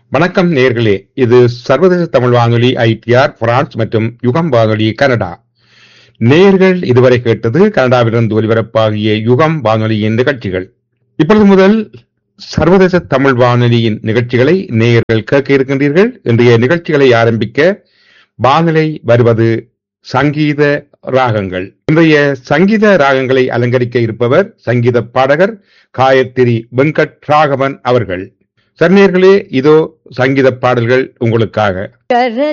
வணக்கம் நேர்களே இது சர்வதேச தமிழ் வானொலி ஐடிஆர் பிரான்ஸ் மற்றும் யுகம் வானொலி கனடா நேர்கள் இதுவரை கேட்டது கனடாவிலிருந்து ஒலிபரப்பாகிய யுகம் வானொலியின் நிகழ்ச்சிகள் இப்பொழுது முதல் சர்வதேச தமிழ் வானொலியின் நிகழ்ச்சிகளை நேயர்கள் கேட்க இருக்கின்றீர்கள் இன்றைய நிகழ்ச்சிகளை ஆரம்பிக்க வானிலை வருவது சங்கீத ராகங்கள் இன்றைய சங்கீத ராகங்களை அலங்கரிக்க இருப்பவர் சங்கீத பாடகர் காயத்ரி வெங்கட் ராகவன் அவர்கள் சர்ணியர்களே இதோ சங்கீத பாடல்கள் உங்களுக்காக கர